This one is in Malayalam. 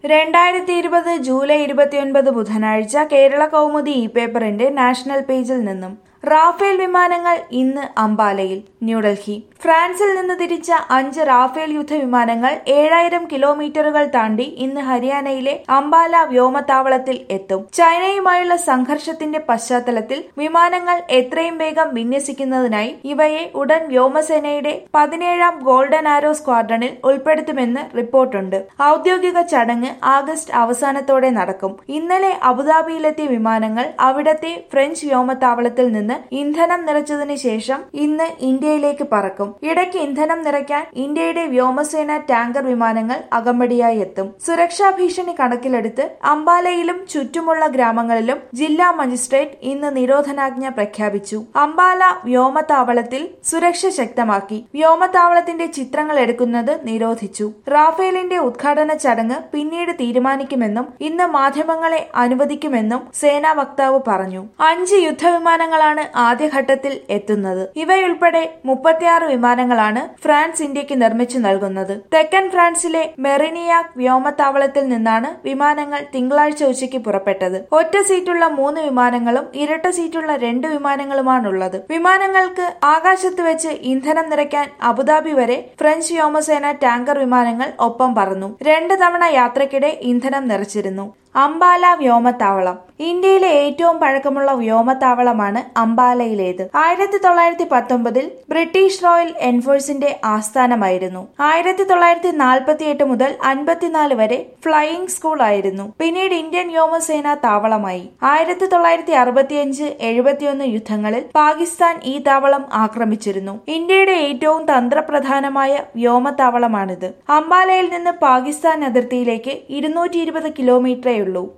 രണ്ടായിരത്തി ഇരുപത് ജൂലൈ ഇരുപത്തിയൊൻപത് ബുധനാഴ്ച കേരള കൗമുദി ഇ പേപ്പറിന്റെ നാഷണൽ പേജിൽ നിന്നും റാഫേൽ വിമാനങ്ങൾ ഇന്ന് അംബാലയിൽ ന്യൂഡൽഹി ഫ്രാൻസിൽ നിന്ന് തിരിച്ച അഞ്ച് റാഫേൽ യുദ്ധവിമാനങ്ങൾ ഏഴായിരം കിലോമീറ്ററുകൾ താണ്ടി ഇന്ന് ഹരിയാനയിലെ അംബാല വ്യോമതാവളത്തിൽ എത്തും ചൈനയുമായുള്ള സംഘർഷത്തിന്റെ പശ്ചാത്തലത്തിൽ വിമാനങ്ങൾ എത്രയും വേഗം വിന്യസിക്കുന്നതിനായി ഇവയെ ഉടൻ വ്യോമസേനയുടെ പതിനേഴാം ഗോൾഡൻ ആരോ സ്ക്വാഡ്രണിൽ ഉൾപ്പെടുത്തുമെന്ന് റിപ്പോർട്ടുണ്ട് ഔദ്യോഗിക ചടങ്ങ് ആഗസ്റ്റ് അവസാനത്തോടെ നടക്കും ഇന്നലെ അബുദാബിയിലെത്തിയ വിമാനങ്ങൾ അവിടത്തെ ഫ്രഞ്ച് വ്യോമതാവളത്തിൽ നിന്ന് ഇന്ധനം നിറച്ചതിന് ശേഷം ഇന്ന് ഇന്ത്യയിലേക്ക് പറക്കും ഇടയ്ക്ക് ഇന്ധനം നിറയ്ക്കാൻ ഇന്ത്യയുടെ വ്യോമസേന ടാങ്കർ വിമാനങ്ങൾ അകമ്പടിയായി എത്തും സുരക്ഷാ ഭീഷണി കണക്കിലെടുത്ത് അംബാലയിലും ചുറ്റുമുള്ള ഗ്രാമങ്ങളിലും ജില്ലാ മജിസ്ട്രേറ്റ് ഇന്ന് നിരോധനാജ്ഞ പ്രഖ്യാപിച്ചു അംബാല വ്യോമതാവളത്തിൽ സുരക്ഷ ശക്തമാക്കി വ്യോമതാവളത്തിന്റെ ചിത്രങ്ങൾ എടുക്കുന്നത് നിരോധിച്ചു റാഫേലിന്റെ ഉദ്ഘാടന ചടങ്ങ് പിന്നീട് തീരുമാനിക്കുമെന്നും ഇന്ന് മാധ്യമങ്ങളെ അനുവദിക്കുമെന്നും സേനാ വക്താവ് പറഞ്ഞു അഞ്ച് യുദ്ധവിമാനങ്ങളാണ് ആദ്യഘട്ടത്തിൽ എത്തുന്നത് ഇവയുൾപ്പെടെ മുപ്പത്തിയാറ് വിമാനങ്ങളാണ് ഫ്രാൻസ് ഇന്ത്യക്ക് നിർമ്മിച്ചു നൽകുന്നത് തെക്കൻ ഫ്രാൻസിലെ മെറിനിയാക് വ്യോമതാവളത്തിൽ നിന്നാണ് വിമാനങ്ങൾ തിങ്കളാഴ്ച ഉച്ചയ്ക്ക് പുറപ്പെട്ടത് ഒറ്റ സീറ്റുള്ള മൂന്ന് വിമാനങ്ങളും ഇരട്ട സീറ്റുള്ള രണ്ട് വിമാനങ്ങളുമാണുള്ളത് വിമാനങ്ങൾക്ക് ആകാശത്ത് വെച്ച് ഇന്ധനം നിറയ്ക്കാൻ അബുദാബി വരെ ഫ്രഞ്ച് വ്യോമസേന ടാങ്കർ വിമാനങ്ങൾ ഒപ്പം പറന്നു രണ്ട് തവണ യാത്രക്കിടെ ഇന്ധനം നിറച്ചിരുന്നു അംബാല വ്യോമത്താവളം ഇന്ത്യയിലെ ഏറ്റവും പഴക്കമുള്ള വ്യോമത്താവളമാണ് അംബാലയിലേത് ആയിരത്തി തൊള്ളായിരത്തി പത്തൊമ്പതിൽ ബ്രിട്ടീഷ് റോയൽ എൻഫോഴ്സിന്റെ ആസ്ഥാനമായിരുന്നു ആയിരത്തി തൊള്ളായിരത്തി നാൽപ്പത്തി എട്ട് മുതൽ അൻപത്തിനാല് വരെ ഫ്ലൈയിംഗ് സ്കൂൾ ആയിരുന്നു പിന്നീട് ഇന്ത്യൻ വ്യോമസേന താവളമായി ആയിരത്തി തൊള്ളായിരത്തി അറുപത്തിയഞ്ച് എഴുപത്തിയൊന്ന് യുദ്ധങ്ങളിൽ പാകിസ്ഥാൻ ഈ താവളം ആക്രമിച്ചിരുന്നു ഇന്ത്യയുടെ ഏറ്റവും തന്ത്രപ്രധാനമായ വ്യോമത്താവളമാണിത് അംബാലയിൽ നിന്ന് പാകിസ്ഥാൻ അതിർത്തിയിലേക്ക് ഇരുന്നൂറ്റി ഇരുപത് കിലോമീറ്ററേ ഉള്ളൂ